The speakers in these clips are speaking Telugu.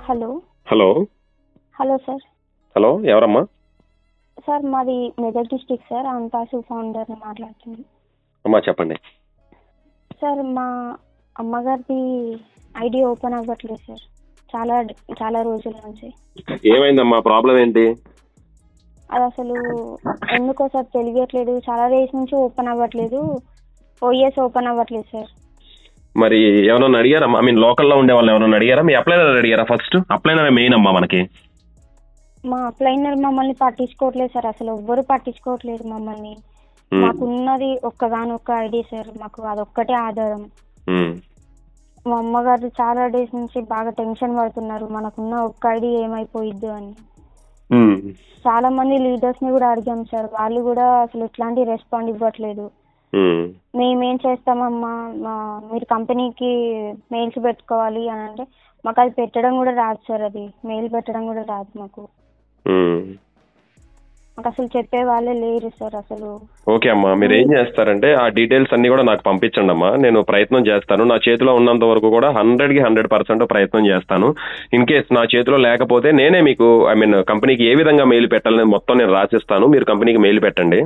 Hello hello hello sir hello ఎవరమ్మా సార్ మాది మెదక్ డిస్టిక్ సార్ అంతాసు ఫౌండర్ని మాట్లాడుతున్నాను అమ్మా చెప్పండి సార్ మా అమ్మగారిది ఐడి ఓపెన్ అవ్వట్లేదు సార్ చాలా చాలా రోజుల నుంచి ఏమైందమ్మా ప్రాబ్లం ఏంటి అది అసలు ఎందుకో సార్ తెలియట్లేదు చాలా డేస్ నుంచి ఓపెన్ అవ్వట్లేదు ఓఎస్ ఓపెన్ అవ్వట్లేదు సార్ మరి ఎవరన్నా అడిగారా ఐ మీన్ లోకల్లో ఉండే వాళ్ళు ఎవరన్నా అడిగారా మీ అప్లైనర్ అడిగారా ఫస్ట్ అప్లైనర్ మెయిన్ అమ్మా మనకి మా అప్లైనర్ మమ్మల్ని పట్టించుకోవట్లేదు సార్ అసలు ఎవ్వరు పట్టించుకోవట్లేదు మమ్మల్ని మ్మ్. మాకున్నది ఒక్కగానొక్క ఐడి సార్ మాకు అదొక్కటే ఆధారం మ్మ్. మా అమ్మగారు చాలా డేస్ నుంచి బాగా టెన్షన్ పడుతున్నారు మనకున్న ఒక్క ఐడి ఏమైపోయిద్దు అని మ్మ్. చాలా మంది లీడర్స్ ని కూడా అడిగాం సార్ వాళ్ళు కూడా అసలు ఎట్లాంటి రెస్పాండ్ ఇవ్వట్లేదు మ్మ్. మేమేం చేస్తామమ్మా మా- మీరు కంపెనీకి మెయిల్స్ పెట్టుకోవాలి అని అంటే మాకు అది పెట్టడం కూడా రాదు సార్ అది మెయిల్ పెట్టడం కూడా రాదు మాకు మ్మ్. మాకు అసలు చెప్పే వాళ్ళే లేరు సార్ అసలు ఓకే అమ్మా మీరు ఏం చేస్తారంటే ఆ డీటెయిల్స్ అన్ని కూడా నాకు పంపించండి అమ్మా నేను ప్రయత్నం చేస్తాను నా చేతిలో ఉన్నంత వరకు కూడా హండ్రెడ్ కి హండ్రెడ్ పర్సెంట్ ప్రయత్నం చేస్తాను ఇన్ కేస్ నా చేతిలో లేకపోతే నేనే మీకు ఐ మీన్ కంపెనీకి ఏ విధంగా మెయిల్ పెట్టాలని మొత్తం నేను రాసిస్తాను మీరు కంపెనీకి మెయిల్ పెట్టండి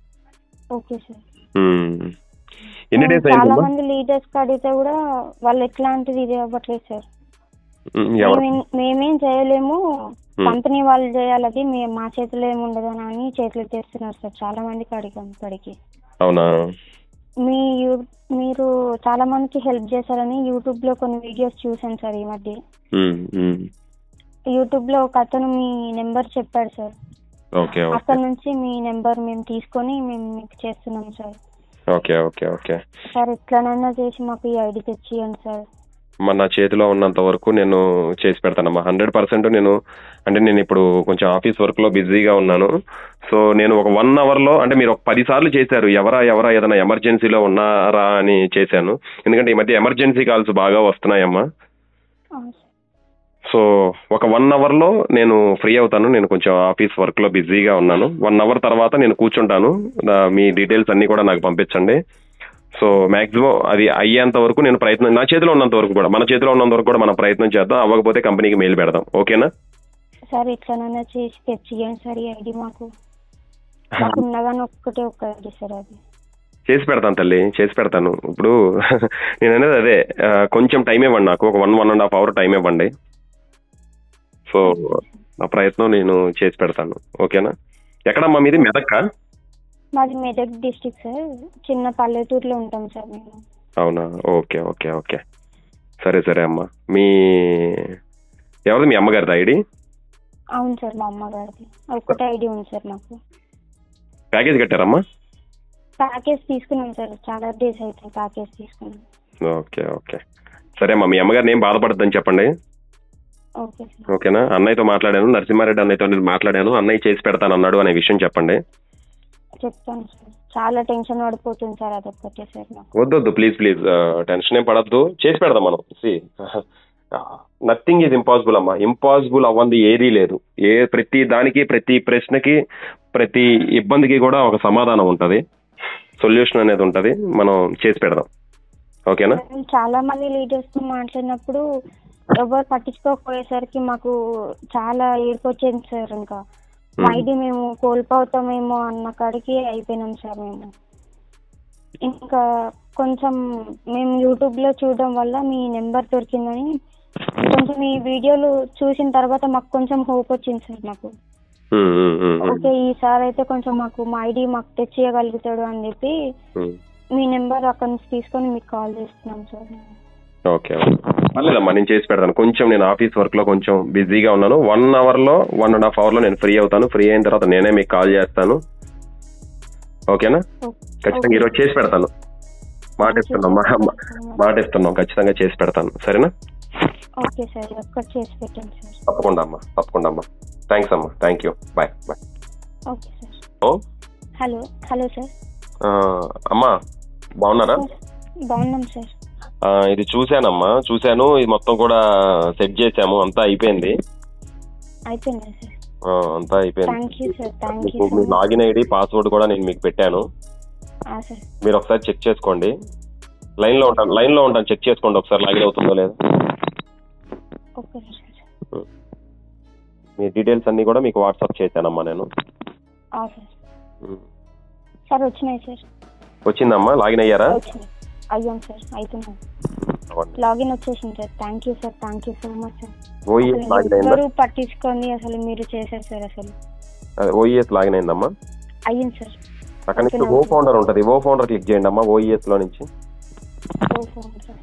ఓకే సార్ మ్మ్. ఎన్ని డేస్ చాలా అయిందమ్మా మంది లీడర్స్ కి అడిగితే కూడా వాళ్ళు ఎట్లాంటిది ఇది అవ్వట్లేదు సార్ మ్మ్. ఎవరు మేమేం- మేమేం చేయలేము Hmm. కంపెనీ వాళ్ళు చేయాలి అది మేము మా చేతిలో ఏముండదు అని చేతులు తెస్తున్నారు సార్ చాలా మందికి అడిగాం ఇప్పటికి అవునా మీ యూ- మీరు చాలా మందికి హెల్ప్ చేశారని యూట్యూబ్ లో కొన్ని వీడియోస్ చూసాను సార్ ఈ మధ్య మ్మ్. మ్మ్. యూట్యూబ్ లో ఒక అతను మీ నెంబర్ చెప్పాడు సార్ ఓకే ఓకే అక్కడ నుంచి మీ నెంబర్ మేము తీసుకొని మేము మీకు చేస్తున్నాం sir okay okay okay sir ఎట్లనైనా చేసి మాకు ఈ ఐడి తెచ్చియండి సార్ మన నా చేతిలో ఉన్నంత వరకు నేను చేసి పెడతానమ్మా హండ్రెడ్ పర్సెంట్ నేను అంటే నేను ఇప్పుడు కొంచెం ఆఫీస్ వర్క్ లో బిజీగా ఉన్నాను సో నేను ఒక వన్ అవర్ లో అంటే మీరు ఒక పది సార్లు చేశారు ఎవరా ఎవరా ఏదైనా ఎమర్జెన్సీలో ఉన్నారా అని చేశాను ఎందుకంటే ఈ మధ్య ఎమర్జెన్సీ కాల్స్ బాగా వస్తున్నాయమ్మా ఆ, సార్. సో ఒక వన్ అవర్ లో నేను ఫ్రీ అవుతాను నేను కొంచెం ఆఫీస్ వర్క్ లో బిజీగా ఉన్నాను వన్ అవర్ తర్వాత నేను కూర్చుంటాను దా- మీ డీటెయిల్స్ అన్ని కూడా నాకు పంపించండి సో మాక్సిమం అది అయ్యేంత వరకు నేను ప్రయత్నం నా చేతిలో ఉన్నంత వరకు కూడా మన చేతిలో ఉన్నంత వరకు కూడా మనం ప్రయత్నం చేద్దాం అవ్వకపోతే కంపెనీకి మెయిల్ పెడదాం ఓకేనా సార్ ఎట్లనైనా చేసి తెచ్చియండి సార్ ఈ ఐడి మాకు మాకు ఉన్నగానే ఒక్కటే ఒక్క ఐడి సార్ అది చేసి పెడతాను తల్లి చేసి పెడతాను ఇప్పుడు నేను అనేది అదే ఆ, కొంచెం టైం ఇవ్వండి నాకు ఒక one one and half hour time ఇవ్వండి సో నా ప్రయత్నం నేను చేసి పెడతాను ఓకేనా ఎక్కడమ్మా మీది మెదక్క మాది మెదక్ డిస్టిక్ సార్ చిన్న పల్లెటూరులో ఉంటాం సార్ మేము అవునా ఓకే ఓకే ఓకే సరే సరే అమ్మా మీ ఎవరిది మీ అమ్మగారిది ఐడి అవును సార్ మా అమ్మగారిది ఒక్కటే ఐడి ఉంది సార్ మాకు ప్యాకేజ్ కట్టారమ్మా ప్యాకేజ్ తీసుకున్నాం సార్ చాలా డేస్ అవుతుంది ప్యాకేజ్ తీసుకున్నాం ఓకే ఓకే సరే అమ్మా మీ అమ్మగారిని ఏం బాధపడద్దని చెప్పండి ఓకే సార్ ఓకేనా అన్నయ్యతో మాట్లాడాను నరసింహారెడ్డి అన్నయ్యతో నేను మాట్లాడాను అన్నయ్య చేసి పెడతాను అన్నాడు అనే విషయం చెప్పండి చెప్తాను సార్ చాలా టెన్షన్ పడిపోతుంది సార్ అదొక్కటే సార్ నాకు వద్దొద్దు ప్లీజ్ ప్లీజ్ టెన్షన్ ఏం పడద్దు చేసి పెడదాం మనం సి నథింగ్ ఈజ్ ఇంపాసిబుల్ అమ్మా ఇంపాసిబుల్ అవ్వంది ఏదీ లేదు ఏ ప్రతి దానికి ప్రతి ప్రశ్నకి ప్రతి ఇబ్బందికి కూడా ఒక సమాధానం ఉంటుంది సొల్యూషన్ అనేది ఉంటుంది మనం చేసి పెడదాం ఓకేనా మేము చాలా మంది లీడర్స్ తో మాట్లాడినప్పుడు ఎవరు పట్టించుకోకపోయేసరికి మాకు చాలా ఏడుపు వచ్చింది సార్ ఇంకా మా Hmm. ఐడి మేము కోల్పోతామేమో అన్న కాడికి అయిపోయినాం సార్ మేము ఇంకా కొంచెం మేము యూట్యూబ్ లో చూడడం వల్ల మీ నెంబర్ దొరికిందని కొంచెం ఈ వీడియోలు చూసిన తర్వాత మాకు కొంచెం హోప్ వచ్చింది సార్ మాకు ఉమ్, ఉమ్, ఉమ్, ఉమ్, ఓకే ఈసారి అయితే కొంచెం మాకు మా ఐడి మాకు తెచ్చియగలుగుతాడు అని చెప్పి ఉమ్. మీ నెంబర్ అక్కడి నుంచి తీసుకొని మీకు కాల్ చేస్తున్నాం సార్ ఓకే పర్లేదమ్మా నేను చేసి పెడతాను కొంచెం నేను ఆఫీస్ వర్క్ లో కొంచెం బిజీగా ఉన్నాను వన్ అవర్ లో వన్ అండ్ హాఫ్ అవర్ లో నేను ఫ్రీ అవుతాను ఫ్రీ అయిన తర్వాత నేనే మీకు కాల్ చేస్తాను ఓకేనా ఖచ్చితంగా ఈరోజు చేసి పెడతాను మాట ఇస్తున్నాం మా- మా- మాట ఇస్తున్నాం ఖచ్చితంగా చేసి పెడతాను సరేనా ఓకే సార్ ఒక్కటి చేసి పెట్టండి సార్ తప్పకుండా అమ్మా తప్పకుండా అమ్మా థ్యాంక్స్ అమ్మా thank you bye bye okay sir ఓ హలో హలో సార్ ఆ, అమ్మా బాగున్నారా బాగున్నాం సార్ ఆ, ఇది చూశానమ్మా చూశాను ఇది మొత్తం కూడా సెట్ చేశాము అంతా అయిపోయింది అయిపోయిందా సార్ ఆ, అంతా అయిపోయింది thank you sir thank you మీకు మీ లాగిన్ ఐడి పాస్వర్డ్ కూడా నేను మీకు పెట్టాను సార్ మీరు ఒకసారి చెక్ చేసుకోండి లైన్ లో ఉంటాను లైన్ లో ఉంటాను చెక్ చేసుకోండి ఒకసారి లాగిన్ అవుతుందో లేదో ఓకే సార్ మీ డీటెయిల్స్ అన్నీ కూడా మీకు వాట్సాప్ చేశానమ్మా నేను ఆ, సార్ ఉమ్. సార్ వచ్చినాయి సార్ వచ్చిందమ్మా లాగిన్ అయ్యారా వచ్చినాయి అయ్యాం సార్ అవుతున్నాం అవ్వండి. లాగిన్ వచ్చేసింది sir thank you sir thank you so much sir ఓఈఎస్ అసలు లాగిన్ అయిందా ఎవ్వరు పట్టించుకొని అసలు మీరు చేశారు సార్ అసలు అదే, ఓఈఎస్ లాగిన్ అయిందమ్మా అయ్యింది సార్ అక్కడ నుంచి ఓ ఫౌండర్ ఉంటుంది ఓ ఫౌండర్ క్లిక్ చేయండి అమ్మా ఓఈఎస్ లో నుంచి ఓ ఫోన్ సార్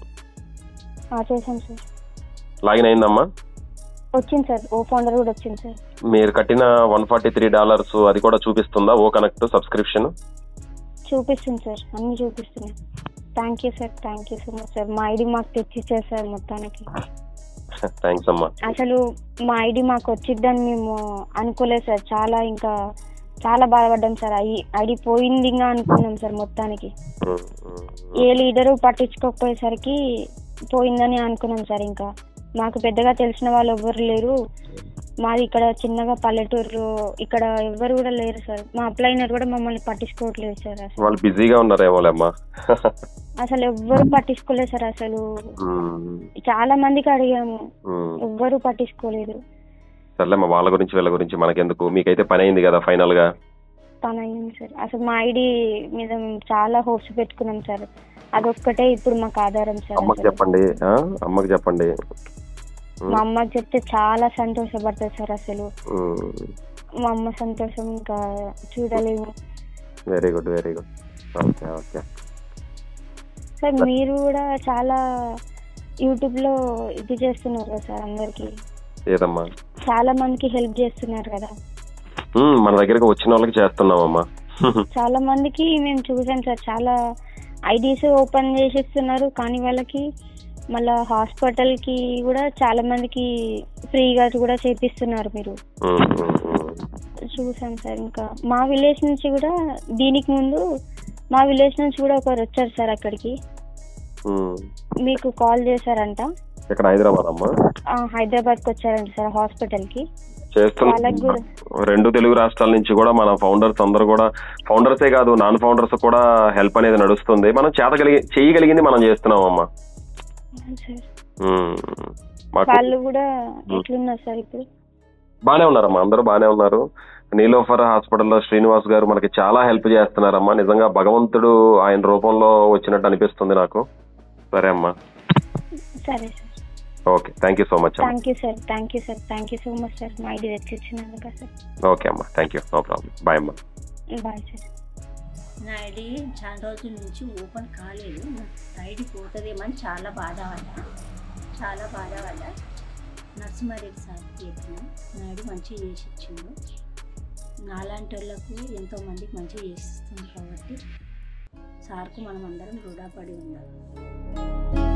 ఆ, చేశాను సార్ లాగిన్ అయిందమ్మా వచ్చింది సార్ ఓ ఫౌండర్ కూడా వచ్చింది సార్ మీరు కట్టిన వన్ ఫార్టీ త్రీ డాలర్స్ అది కూడా చూపిస్తుందా ఓ కనెక్ట్ సబ్స్క్రిప్షన్ చూపిస్తుంది సార్ అన్ని చూపిస్తున్నాయి thank you sir thank you so much sir మా ఐడి మాకు తెచ్చిచ్చారు సార్ మొత్తానికి థ్యాంక్స్ అమ్మా అసలు మా ఐడి మాకు వచ్చిద్దని మేము అనుకోలేదు సార్ చాలా ఇంకా చాలా బాధపడ్డాం సార్ ఐ ఐడి పోయింది ఇంకా అనుకున్నాం సార్ మొత్తానికి ఉమ్, ఉమ్, ఏ లీడరు పట్టించుకోకపోయేసరికి పోయిందని అనుకున్నాం సార్ ఇంకా మాకు పెద్దగా తెలిసిన వాళ్ళు ఎవ్వరు లేరు మాది ఇక్కడ చిన్నగా పల్లెటూరు ఇక్కడ ఎవ్వరు కూడా లేరు సార్ మా అప్లైనర్ కూడా మమ్మల్ని పట్టించుకోవట్లేదు సార్ అసలు వాళ్ళు బిజీగా ఉన్నారేమోలే అమ్మా అసలు ఎవ్వరు పట్టించుకోలేదు సార్ అసలు ఉమ్, చాలా మందికి అడిగాము ఉమ్. ఎవ్వరు పట్టించుకోలేదు సర్లేమ్మా వాళ్ళ గురించి వీళ్ళ గురించి మనకెందుకు మీకైతే పని అయింది కదా ఫైనల్ గా పని అయ్యింది సార్ అసలు మా ఐడి మీద మేము చాలా హోప్స్ పెట్టుకున్నాం సార్ అదొక్కటే ఇప్పుడు మాకు ఆధారం సార్ అమ్మకి అసలు. చెప్పండి ఆ? అమ్మకి చెప్పండి మా అమ్మకి చెప్తే చాలా సంతోషపడుతుంది సార్ అసలు ఉమ్, మా అమ్మ సంతోషం ఇంకా చూడలేము very good very good okay okay sir మీరు కూడా చాలా యూట్యూబ్ లో ఇది చేస్తున్నారు కదా సార్ అందరికి ఏదమ్మా చాలా మందికి హెల్ప్ చేస్తున్నారు కదా ఉమ్, మన దగ్గరకు వచ్చిన వాళ్ళకి చేస్తున్నామమ్మా చాలా మందికి మేము చూసాం సార్ చాలా ఐడీస్ ఓపెన్ చేసిస్తున్నారు కానీ వాళ్ళకి మళ్ళా హాస్పిటల్ కి కూడా చాలా మందికి ఫ్రీగా కూడా చేపిస్తున్నారు మీరు ఉమ్, ఉమ్, ఉమ్. చూసాం సార్ ఇంకా మా విలేజ్ నుంచి కూడా దీనికి ముందు మా విలేజ్ నుంచి కూడా ఒకరు వచ్చారు సార్ అక్కడికి ఉమ్. మీకు కాల్ చేశారంట ఇక్కడ హైదరాబాద్ అమ్మా ఆ, హైదరాబాద్కి వచ్చారంట సార్ హాస్పిటల్కి చేస్తున్నా వాళ్ళకి కూడా రెండు తెలుగు రాష్ట్రాల నుంచి కూడా మన ఫౌండర్స్ అందరూ కూడా ఫౌండర్సే కాదు నాన్ ఫౌండర్స్ కూడా హెల్ప్ అనేది నడుస్తుంది మనం చేతగలిగి చేయగలిగింది మనం చేస్తున్నాం అమ్మా సార్ ఉమ్. మాకు వాళ్ళు కూడా ఎట్లున్నారు సార్ ఇప్పుడు బానే ఉన్నారమ్మా అందరూ బానే ఉన్నారు నీలోఫర్ హాస్పిటల్లో శ్రీనివాస్ గారు మనకి చాలా హెల్ప్ చేస్తున్నారమ్మా నిజంగా భగవంతుడు ఆయన రూపంలో వచ్చినట్టు అనిపిస్తుంది నాకు సరే అమ్మా సరే sir okay thank you so much అమ్మా thank you sir thank you sir thank you so much sir మా ఐడి తెచ్చిచ్చినందుకు సార్ ఓకే అమ్మా thank you no problem bye అమ్మా బాయ్ సార్ నా ఐడి చాలా రోజుల నుంచి ఓపెన్ కాలేదు నా ఐడి పోతుందేమో అని చాలా బాధపడ్డా చాలా బాధపడ్డా నరసింహారెడ్డి సార్కి చెప్పిన నా ఐడి మంచిగా చేసి ఇచ్చిండు నాలాంటి వాళ్ళకు ఎంతోమందికి మంచిగా చేస్తుంది కాబట్టి సార్కు మనం అందరం రుణపడి ఉండాలి